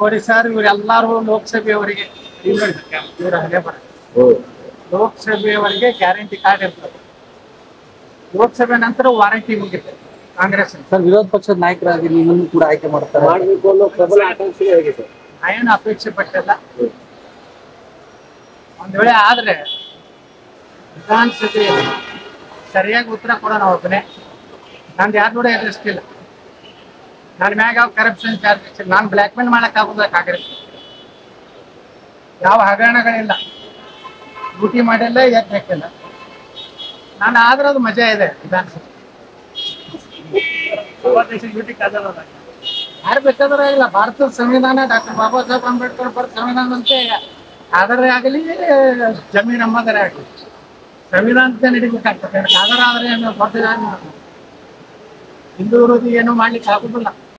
ನೋಡಿ ಸರ್ ಇವರೆಲ್ಲರೂ ಲೋಕಸಭೆಯವರಿಗೆ ಇವ್ರ ಹಣೆ ಬರ ಲೋಕಸಭೆಯವರಿಗೆ ಗ್ಯಾರಂಟಿ ಕಾರ್ಡ್ ಇರ್ತದೆ ಲೋಕಸಭೆ ನಂತರ ವಾರಂಟಿ ಮುಗಿತು ಕಾಂಗ್ರೆಸ್ ಸರ್ ವಿರೋಧ ಪಕ್ಷದ ನಾಯಕರಾಗಿ ನಿಮ್ಮನ್ನು ಕೂಡ ಆಯ್ಕೆ ಮಾಡ್ತಾರೆ ಮಾಡಬೇಕು ಅನ್ನೋ ಪ್ರಬಲ ಆಕಾಂಕ್ಷೆ ಹೇಗೆ ಸರ್ ಏನು ಅಪೇಕ್ಷೆ ಪಟ್ಟಿಲ್ಲ ಒಂದ್ ವೇಳೆ ಆದ್ರೆ ವಿಧಾನಸಭೆಯಲ್ಲಿ ಸರಿಯಾಗಿ ಉತ್ತರ ಕೊಡೋಣ ಒಬ್ಬನೇ ನಂದು ಯಾರು ಕೂಡ ಎದುರಿಸ್ತಿಲ್ಲ ನನ್ನ ಮ್ಯಾಗ ಯಾವ ಕರಪ್ಷನ್ ಚಾರ್ಜಸ್ ಇಲ್ಲ ನಾನು ಬ್ಲ್ಯಾಕ್ ಮೇಲ್ ಮಾಡಕ್ ಆಗುದಿಲ್ಲ ಕಾಂಗ್ರೆಸ್ ಯಾವ ಹಗರಣಗಳಿಲ್ಲ ಡ್ಯೂಟಿ ಮಾಡಿಲ್ಲ ಎದ್ದು ಹಾಕಿಲ್ಲ ನಾನು ಆದ್ರೆ ಅದು ಮಜಾ ಇದೆ ವಿಧಾನಸಭೆ ಯಾರು ಬೇಕಾದ್ರೆ ಇಲ್ಲ ಭಾರತದ ಸಂವಿಧಾನ ಡಾಕ್ಟರ್ ಬಾಬಾ ಸಾಹೇಬ್ ಅಂಬೇಡ್ಕರ್ ಬರೆದ ಸಂವಿಧಾನದಂತೆ ಆಧಾರ ಆಗಲಿ ಜಮೀನ್ ನಮ್ಮದರೇ ಆಗಲಿ ಸಂವಿಧಾನದ ನಡಿಬೇಕಾಗ್ತದೆ ಆಧಾರ ಆದ್ರೆ ಏನು ದೊಡ್ಡ ಹಿಂದೂ ವಿರೋಧಿ ಏನು ಮಾಡ್ಲಿಕ್ಕೆ ಆಗುದಿಲ್ಲ